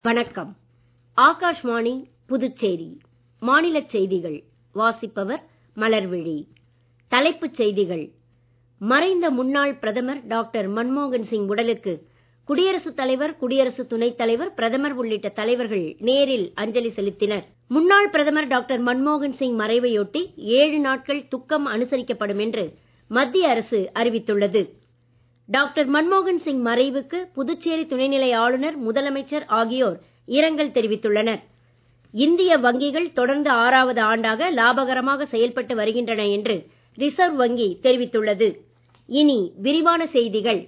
வணக்கம் ஆகாஷ்வாணி புதுச்சேரி மாநிலச் செய்திகள் வாசிப்பவர் மலர்விழி தலைப்புச் செய்திகள் மறைந்த முன்னாள் பிரதமர் டாக்டர் மன்மோகன் சிங் உடலுக்கு குடியரசுத் தலைவர் குடியரசு துணைத் தலைவர் பிரதமர் உள்ளிட்ட தலைவர்கள் நேரில் அஞ்சலி செலுத்தினர் முன்னாள் பிரதமர் டாக்டர் மன்மோகன் சிங் மறைவையொட்டி ஏழு நாட்கள் துக்கம் அனுசரிக்கப்படும் என்று மத்திய அரசு அறிவித்துள்ளது டாக்டர் மன்மோகன் சிங் மறைவுக்கு புதுச்சேரி துணைநிலை ஆளுநர் முதலமைச்சர் ஆகியோர் இரங்கல் தெரிவித்துள்ளனர் இந்திய வங்கிகள் தொடர்ந்து ஆறாவது ஆண்டாக லாபகரமாக செயல்பட்டு வருகின்றன என்று ரிசர்வ் வங்கி தெரிவித்துள்ளது இனி விரிவான செய்திகள்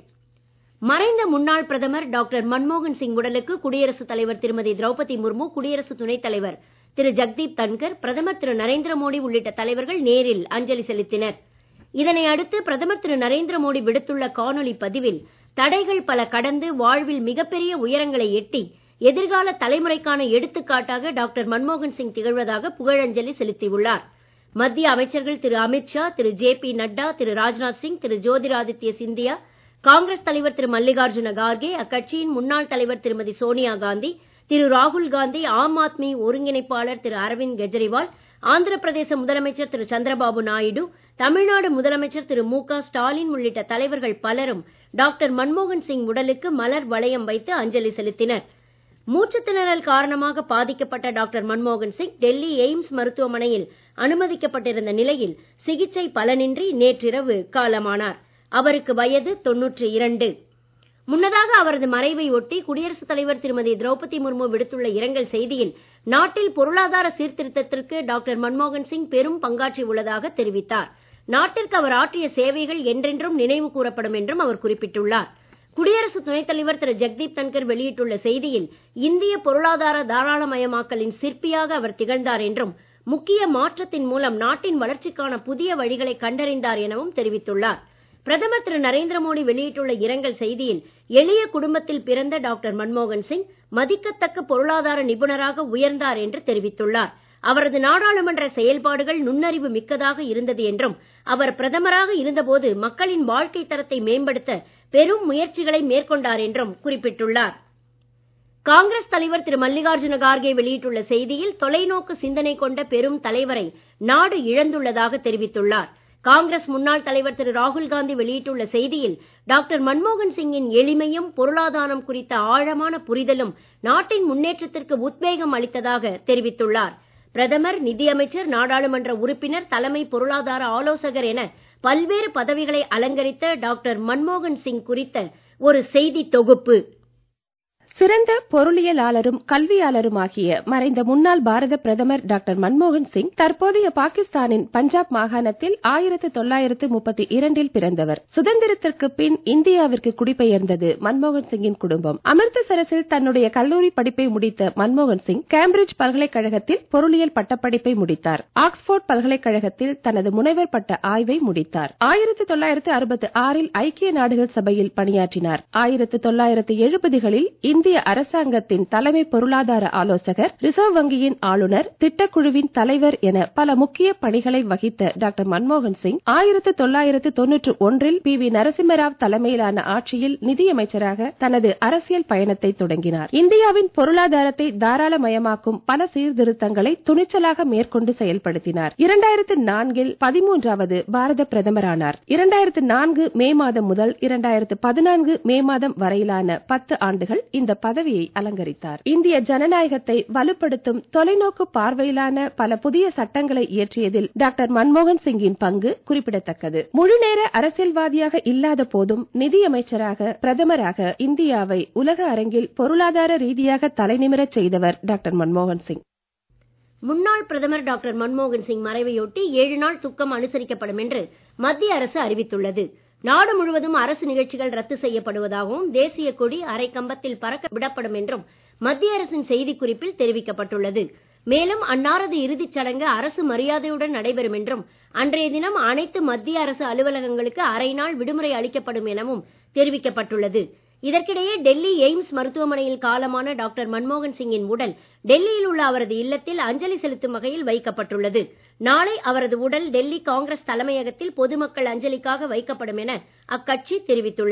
மறைந்த முன்னாள் பிரதமர் டாக்டர் மன்மோகன் சிங் உடலுக்கு குடியரசுத் தலைவர் திருமதி திரௌபதி முர்மு குடியரசு துணைத் தலைவர் திரு ஜக்தீப் தன்கர் பிரதமர் திரு நரேந்திர மோடி உள்ளிட்ட தலைவர்கள் நேரில் அஞ்சலி செலுத்தினர் இதனை அடுத்து பிரதமர் திரு நரேந்திர மோடி விடுத்துள்ள காணொலி பதிவில் தடைகள் பல கடந்து வாழ்வில் மிகப்பெரிய உயரங்களை எட்டி எதிர்கால தலைமுறைக்கான எடுத்துக்காட்டாக டாக்டர் மன்மோகன் சிங் திகழ்வதாக புகழஞ்சலி செலுத்தியுள்ளார் மத்திய அமைச்சர்கள் திரு அமித் ஷா திரு ஜே பி நட்டா திரு ராஜ்நாத் சிங் திரு ஜோதிராதித்ய சிந்தியா காங்கிரஸ் தலைவர் திரு மல்லிகார்ஜுன கார்கே அக்கட்சியின் முன்னாள் தலைவர் திருமதி சோனியா காந்தி திரு ராகுல் காந்தி ஆம் ஆத்மி ஒருங்கிணைப்பாளர் திரு அரவிந்த் கெஜ்ரிவால் ஆந்திர பிரதேச முதலமைச்சர் திரு சந்திரபாபு நாயுடு தமிழ்நாடு முதலமைச்சர் திரு மு க ஸ்டாலின் உள்ளிட்ட தலைவர்கள் பலரும் டாக்டர் மன்மோகன் சிங் உடலுக்கு மலர் வளையம் வைத்து அஞ்சலி செலுத்தினர் மூச்சுத் திணறல் காரணமாக பாதிக்கப்பட்ட டாக்டர் மன்மோகன் சிங் டெல்லி எய்ம்ஸ் மருத்துவமனையில் அனுமதிக்கப்பட்டிருந்த நிலையில் சிகிச்சை பலனின்றி நேற்றிரவு காலமானார் அவருக்கு வயது தொன்னூற்றி இரண்டு முன்னதாக அவரது மறைவை ஒட்டி குடியரசுத் தலைவர் திருமதி திரௌபதி முர்மு விடுத்துள்ள இரங்கல் செய்தியில் நாட்டில் பொருளாதார சீர்திருத்தத்திற்கு டாக்டர் மன்மோகன் சிங் பெரும் பங்காற்றி உள்ளதாக தெரிவித்தார் நாட்டிற்கு அவர் ஆற்றிய சேவைகள் என்றென்றும் நினைவு கூறப்படும் என்றும் அவர் குறிப்பிட்டுள்ளார் குடியரசு துணைத் தலைவர் திரு ஜக்தீப் தன்கர் வெளியிட்டுள்ள செய்தியில் இந்திய பொருளாதார தாராளமயமாக்கலின் சிற்பியாக அவர் திகழ்ந்தார் என்றும் முக்கிய மாற்றத்தின் மூலம் நாட்டின் வளர்ச்சிக்கான புதிய வழிகளை கண்டறிந்தார் எனவும் தெரிவித்துள்ளார் பிரதமர் திரு நரேந்திர மோடி வெளியிட்டுள்ள இரங்கல் செய்தியில் எளிய குடும்பத்தில் பிறந்த டாக்டர் மன்மோகன் சிங் மதிக்கத்தக்க பொருளாதார நிபுணராக உயர்ந்தார் என்று தெரிவித்துள்ளார் அவரது நாடாளுமன்ற செயல்பாடுகள் நுண்ணறிவு மிக்கதாக இருந்தது என்றும் அவர் பிரதமராக இருந்தபோது மக்களின் வாழ்க்கை தரத்தை மேம்படுத்த பெரும் முயற்சிகளை மேற்கொண்டார் என்றும் குறிப்பிட்டுள்ளார் காங்கிரஸ் தலைவர் திரு மல்லிகார்ஜுன கார்கே வெளியிட்டுள்ள செய்தியில் தொலைநோக்கு சிந்தனை கொண்ட பெரும் தலைவரை நாடு இழந்துள்ளதாக தெரிவித்துள்ளார் காங்கிரஸ் முன்னாள் தலைவர் திரு ராகுல் காந்தி வெளியிட்டுள்ள செய்தியில் டாக்டர் மன்மோகன் சிங்கின் எளிமையும் பொருளாதாரம் குறித்த ஆழமான புரிதலும் நாட்டின் முன்னேற்றத்திற்கு உத்வேகம் அளித்ததாக தெரிவித்துள்ளார் பிரதமர் நிதியமைச்சர் நாடாளுமன்ற உறுப்பினர் தலைமை பொருளாதார ஆலோசகர் என பல்வேறு பதவிகளை அலங்கரித்த டாக்டர் மன்மோகன் சிங் குறித்த ஒரு செய்தி தொகுப்பு சிறந்த பொருளியலாளரும் கல்வியாளருமாகிய மறைந்த முன்னாள் பாரத பிரதமர் டாக்டர் மன்மோகன் சிங் தற்போதைய பாகிஸ்தானின் பஞ்சாப் மாகாணத்தில் ஆயிரத்து தொள்ளாயிரத்து முப்பத்தி இரண்டில் பிறந்தவர் சுதந்திரத்திற்கு பின் இந்தியாவிற்கு குடிபெயர்ந்தது மன்மோகன் சிங்கின் குடும்பம் அமிர்தசரஸில் தன்னுடைய கல்லூரி படிப்பை முடித்த மன்மோகன் சிங் கேம்பிரிட்ஜ் பல்கலைக்கழகத்தில் பொருளியல் பட்டப்படிப்பை முடித்தார் ஆக்ஸ்போர்ட் பல்கலைக்கழகத்தில் தனது முனைவர் பட்ட ஆய்வை முடித்தார் ஆயிரத்து தொள்ளாயிரத்து அறுபத்தி ஆறில் ஐக்கிய நாடுகள் சபையில் பணியாற்றினார் ஆயிரத்து தொள்ளாயிரத்து எழுபதுகளில் இந்திய அரசாங்கத்தின் தலைமை பொருளாதார ஆலோசகர் ரிசர்வ் வங்கியின் ஆளுநர் திட்டக்குழுவின் தலைவர் என பல முக்கிய பணிகளை வகித்த டாக்டர் மன்மோகன் சிங் ஆயிரத்து தொள்ளாயிரத்து தொன்னூற்று ஒன்றில் பி வி நரசிம்மராவ் தலைமையிலான ஆட்சியில் நிதியமைச்சராக தனது அரசியல் பயணத்தை தொடங்கினார் இந்தியாவின் பொருளாதாரத்தை தாராளமயமாக்கும் பல சீர்திருத்தங்களை துணிச்சலாக மேற்கொண்டு செயல்படுத்தினார் இரண்டாயிரத்து நான்கில் பதிமூன்றாவது பாரத பிரதமரானார் இரண்டாயிரத்து நான்கு மே மாதம் முதல் இரண்டாயிரத்து பதினான்கு மே மாதம் வரையிலான பத்து ஆண்டுகள் இந்த பதவியை அலங்கரித்தார் இந்திய ஜனநாயகத்தை வலுப்படுத்தும் தொலைநோக்கு பார்வையிலான பல புதிய சட்டங்களை இயற்றியதில் டாக்டர் மன்மோகன் சிங்கின் பங்கு குறிப்பிடத்தக்கது முழுநேர அரசியல்வாதியாக இல்லாத போதும் நிதியமைச்சராக பிரதமராக இந்தியாவை உலக அரங்கில் பொருளாதார ரீதியாக தலைநிமிரச் செய்தவர் டாக்டர் மன்மோகன் சிங் முன்னாள் பிரதமர் டாக்டர் மன்மோகன் சிங் மறைவையொட்டி ஏழு நாள் துக்கம் அனுசரிக்கப்படும் என்று மத்திய அரசு அறிவித்துள்ளது நாடு முழுவதும் அரசு நிகழ்ச்சிகள் ரத்து செய்யப்படுவதாகவும் தேசிய கொடி அரை கம்பத்தில் பறக்க விடப்படும் என்றும் மத்திய அரசின் செய்திக்குறிப்பில் தெரிவிக்கப்பட்டுள்ளது மேலும் அன்னாரது இறுதிச் சடங்கு அரசு மரியாதையுடன் நடைபெறும் என்றும் அன்றைய தினம் அனைத்து மத்திய அரசு அலுவலகங்களுக்கு அரை நாள் விடுமுறை அளிக்கப்படும் எனவும் தெரிவிக்கப்பட்டுள்ளது இதற்கிடையே டெல்லி எய்ம்ஸ் மருத்துவமனையில் காலமான டாக்டர் மன்மோகன் சிங்கின் உடல் டெல்லியில் உள்ள அவரது இல்லத்தில் அஞ்சலி செலுத்தும் வகையில் வைக்கப்பட்டுள்ளது நாளை அவரது உடல் டெல்லி காங்கிரஸ் தலைமையகத்தில் பொதுமக்கள் அஞ்சலிக்காக வைக்கப்படும் என அக்கட்சி தெரிவித்துள்ளது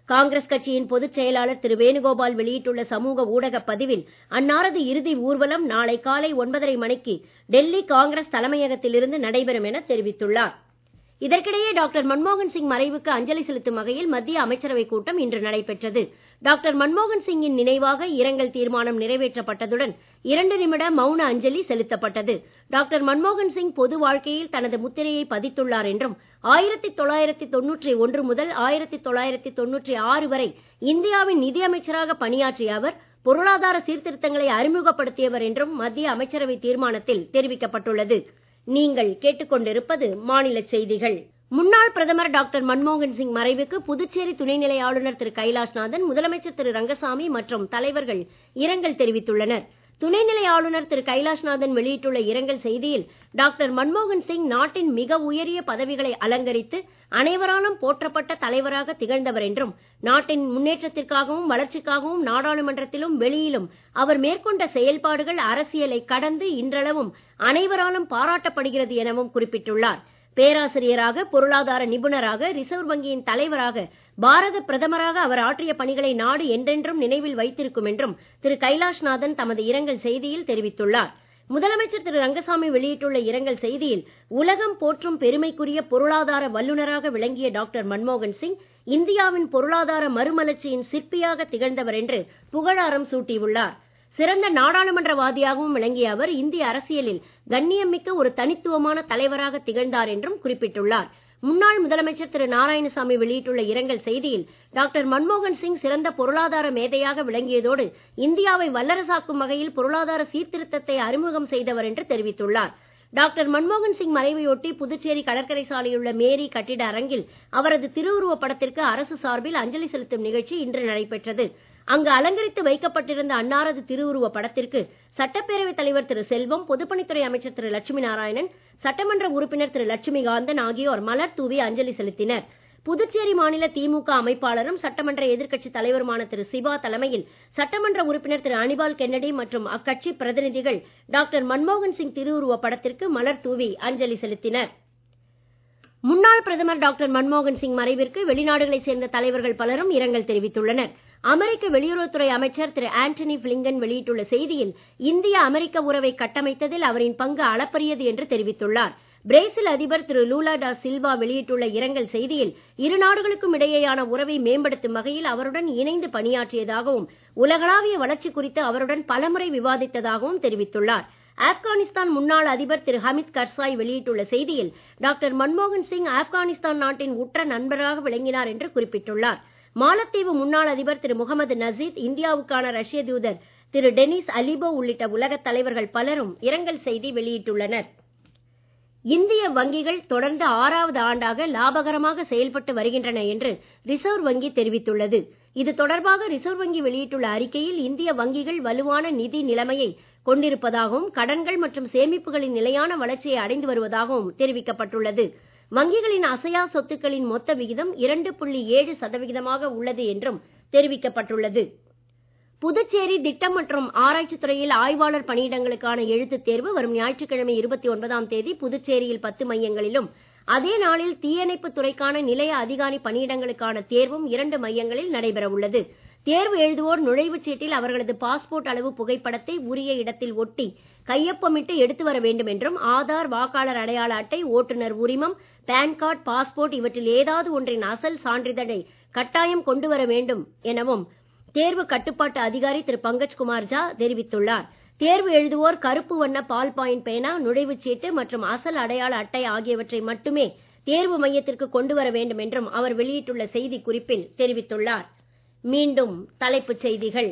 காங்கிரஸ் கட்சியின் பொதுச் செயலாளர் திரு வேணுகோபால் வெளியிட்டுள்ள சமூக ஊடக பதிவில் அன்னாரது இறுதி ஊர்வலம் நாளை காலை ஒன்பதரை மணிக்கு டெல்லி காங்கிரஸ் தலைமையகத்திலிருந்து நடைபெறும் என தெரிவித்துள்ளார் இதற்கிடையே டாக்டர் மன்மோகன் சிங் மறைவுக்கு அஞ்சலி செலுத்தும் வகையில் மத்திய அமைச்சரவைக் கூட்டம் இன்று நடைபெற்றது டாக்டர் மன்மோகன் சிங்கின் நினைவாக இரங்கல் தீர்மானம் நிறைவேற்றப்பட்டதுடன் இரண்டு நிமிட மௌன அஞ்சலி செலுத்தப்பட்டது டாக்டர் மன்மோகன் சிங் பொது வாழ்க்கையில் தனது முத்திரையை பதித்துள்ளார் என்றும் ஆயிரத்தி தொள்ளாயிரத்தி தொன்னூற்றி ஒன்று முதல் ஆயிரத்தி தொள்ளாயிரத்தி தொன்னூற்றி ஆறு வரை இந்தியாவின் நிதியமைச்சராக பணியாற்றிய அவர் பொருளாதார சீர்திருத்தங்களை அறிமுகப்படுத்தியவர் என்றும் மத்திய அமைச்சரவை தீர்மானத்தில் தெரிவிக்கப்பட்டுள்ளது நீங்கள் கேட்டுக்கொண்டிருப்பது மாநில செய்திகள் முன்னாள் பிரதமர் டாக்டர் மன்மோகன் சிங் மறைவுக்கு புதுச்சேரி துணைநிலை ஆளுநர் திரு கைலாஷ்நாதன் முதலமைச்சர் திரு ரங்கசாமி மற்றும் தலைவர்கள் இரங்கல் தெரிவித்துள்ளனர் துணைநிலை ஆளுநர் திரு கைலாஷ்நாதன் வெளியிட்டுள்ள இரங்கல் செய்தியில் டாக்டர் மன்மோகன் சிங் நாட்டின் மிக உயரிய பதவிகளை அலங்கரித்து அனைவராலும் போற்றப்பட்ட தலைவராக திகழ்ந்தவர் என்றும் நாட்டின் முன்னேற்றத்திற்காகவும் வளர்ச்சிக்காகவும் நாடாளுமன்றத்திலும் வெளியிலும் அவர் மேற்கொண்ட செயல்பாடுகள் அரசியலை கடந்து இன்றளவும் அனைவராலும் பாராட்டப்படுகிறது எனவும் குறிப்பிட்டுள்ளார் பேராசிரியராக பொருளாதார நிபுணராக ரிசர்வ் வங்கியின் தலைவராக பாரத பிரதமராக அவர் ஆற்றிய பணிகளை நாடு என்றென்றும் நினைவில் வைத்திருக்கும் என்றும் திரு கைலாஷ்நாதன் தமது இரங்கல் செய்தியில் தெரிவித்துள்ளார் முதலமைச்சர் திரு ரங்கசாமி வெளியிட்டுள்ள இரங்கல் செய்தியில் உலகம் போற்றும் பெருமைக்குரிய பொருளாதார வல்லுநராக விளங்கிய டாக்டர் மன்மோகன் சிங் இந்தியாவின் பொருளாதார மறுமலர்ச்சியின் சிற்பியாக திகழ்ந்தவர் என்று புகழாரம் சூட்டியுள்ளார் சிறந்த நாடாளுமன்றவாதியாகவும் விளங்கிய அவர் இந்திய அரசியலில் கண்ணியமிக்க ஒரு தனித்துவமான தலைவராக திகழ்ந்தார் என்றும் குறிப்பிட்டுள்ளார் முன்னாள் முதலமைச்சர் திரு நாராயணசாமி வெளியிட்டுள்ள இரங்கல் செய்தியில் டாக்டர் மன்மோகன் சிங் சிறந்த பொருளாதார மேதையாக விளங்கியதோடு இந்தியாவை வல்லரசாக்கும் வகையில் பொருளாதார சீர்திருத்தத்தை அறிமுகம் செய்தவர் என்று தெரிவித்துள்ளார் டாக்டர் மன்மோகன் சிங் மறைவையொட்டி புதுச்சேரி கடற்கரை சாலையுள்ள மேரி கட்டிட அரங்கில் அவரது திருவுருவப் படத்திற்கு அரசு சார்பில் அஞ்சலி செலுத்தும் நிகழ்ச்சி இன்று நடைபெற்றது அங்கு அலங்கரித்து வைக்கப்பட்டிருந்த அன்னாரது திருவுருவ படத்திற்கு சட்டப்பேரவைத் தலைவர் திரு செல்வம் பொதுப்பணித்துறை அமைச்சர் திரு லட்சுமி நாராயணன் சட்டமன்ற உறுப்பினர் திரு லட்சுமிகாந்தன் ஆகியோர் மலர் தூவி அஞ்சலி செலுத்தினர் புதுச்சேரி மாநில திமுக அமைப்பாளரும் சட்டமன்ற எதிர்க்கட்சித் தலைவருமான திரு சிவா தலைமையில் சட்டமன்ற உறுப்பினர் திரு அனிபால் கென்னடி மற்றும் அக்கட்சி பிரதிநிதிகள் டாக்டர் மன்மோகன் சிங் திருவுருவ படத்திற்கு மலர் தூவி அஞ்சலி செலுத்தினர் முன்னாள் பிரதமர் டாக்டர் மன்மோகன் சிங் மறைவிற்கு வெளிநாடுகளைச் சேர்ந்த தலைவர்கள் பலரும் இரங்கல் தெரிவித்துள்ளனர் அமெரிக்க வெளியுறவுத்துறை அமைச்சர் திரு ஆண்டனி பிளிங்கன் வெளியிட்டுள்ள செய்தியில் இந்திய அமெரிக்க உறவை கட்டமைத்ததில் அவரின் பங்கு அளப்பரியது என்று தெரிவித்துள்ளார் பிரேசில் அதிபர் திரு லூலா டா சில்வா வெளியிட்டுள்ள இரங்கல் செய்தியில் இரு நாடுகளுக்கும் இடையேயான உறவை மேம்படுத்தும் வகையில் அவருடன் இணைந்து பணியாற்றியதாகவும் உலகளாவிய வளர்ச்சி குறித்து அவருடன் பலமுறை விவாதித்ததாகவும் தெரிவித்துள்ளார் ஆப்கானிஸ்தான் முன்னாள் அதிபர் திரு ஹமித் கர்சாய் வெளியிட்டுள்ள செய்தியில் டாக்டர் மன்மோகன் சிங் ஆப்கானிஸ்தான் நாட்டின் உற்ற நண்பராக விளங்கினார் என்று குறிப்பிட்டுள்ளார் மாலத்தீவு முன்னாள் அதிபர் திரு முகமது நசீத் இந்தியாவுக்கான ரஷ்ய தூதர் திரு டெனிஸ் அலிபோ உள்ளிட்ட உலகத் தலைவர்கள் பலரும் இரங்கல் செய்தி வெளியிட்டுள்ளனர் இந்திய வங்கிகள் தொடர்ந்து ஆறாவது ஆண்டாக லாபகரமாக செயல்பட்டு வருகின்றன என்று ரிசர்வ் வங்கி தெரிவித்துள்ளது இது தொடர்பாக ரிசர்வ் வங்கி வெளியிட்டுள்ள அறிக்கையில் இந்திய வங்கிகள் வலுவான நிதி நிலைமையை கொண்டிருப்பதாகவும் கடன்கள் மற்றும் சேமிப்புகளின் நிலையான வளர்ச்சியை அடைந்து வருவதாகவும் தெரிவிக்கப்பட்டுள்ளது வங்கிகளின் அசையா சொத்துக்களின் மொத்த விகிதம் இரண்டு புள்ளி ஏழு சதவிகிதமாக உள்ளது என்றும் தெரிவிக்கப்பட்டுள்ளது புதுச்சேரி திட்டம் மற்றும் ஆராய்ச்சித் துறையில் ஆய்வாளர் பணியிடங்களுக்கான எழுத்துத் தேர்வு வரும் ஞாயிற்றுக்கிழமை இருபத்தி ஒன்பதாம் தேதி புதுச்சேரியில் பத்து மையங்களிலும் அதே நாளில் தீயணைப்புத் துறைக்கான நிலைய அதிகாரி பணியிடங்களுக்கான தேர்வும் இரண்டு மையங்களில் நடைபெற உள்ளது தேர்வு எழுதுவோர் நுழைவுச் சீட்டில் அவர்களது பாஸ்போர்ட் அளவு புகைப்படத்தை உரிய இடத்தில் ஒட்டி கையொப்பமிட்டு எடுத்து வர வேண்டும் என்றும் ஆதார் வாக்காளர் அடையாள அட்டை ஓட்டுநர் உரிமம் பான் கார்டு பாஸ்போர்ட் இவற்றில் ஏதாவது ஒன்றின் அசல் சான்றிதழை கட்டாயம் கொண்டு வர வேண்டும் எனவும் தேர்வு கட்டுப்பாட்டு அதிகாரி திரு பங்கஜ் குமார் ஜா தெரிவித்துள்ளார் தேர்வு எழுதுவோர் கருப்பு வண்ண பால் பாயிண்ட் பேனா நுழைவுச் சீட்டு மற்றும் அசல் அடையாள அட்டை ஆகியவற்றை மட்டுமே தேர்வு மையத்திற்கு கொண்டு வர வேண்டும் என்றும் அவர் வெளியிட்டுள்ள செய்திக் குறிப்பில் தெரிவித்துள்ளார் மீண்டும் தலைப்புச் செய்திகள்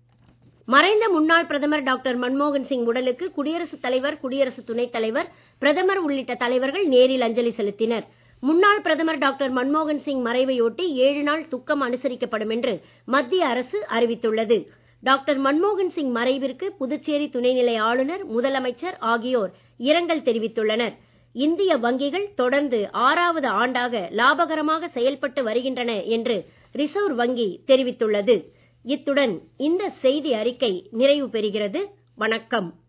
மறைந்த முன்னாள் பிரதமர் டாக்டர் மன்மோகன் சிங் உடலுக்கு குடியரசுத் தலைவர் குடியரசு துணைத் தலைவர் பிரதமர் உள்ளிட்ட தலைவர்கள் நேரில் அஞ்சலி செலுத்தினர் முன்னாள் பிரதமர் டாக்டர் மன்மோகன் சிங் மறைவையொட்டி ஏழு நாள் துக்கம் அனுசரிக்கப்படும் என்று மத்திய அரசு அறிவித்துள்ளது டாக்டர் மன்மோகன் சிங் மறைவிற்கு புதுச்சேரி துணைநிலை ஆளுநர் முதலமைச்சர் ஆகியோர் இரங்கல் தெரிவித்துள்ளனர் இந்திய வங்கிகள் தொடர்ந்து ஆறாவது ஆண்டாக லாபகரமாக செயல்பட்டு வருகின்றன என்று ரிசர்வ் வங்கி தெரிவித்துள்ளது இத்துடன் இந்த செய்தி அறிக்கை நிறைவு பெறுகிறது வணக்கம்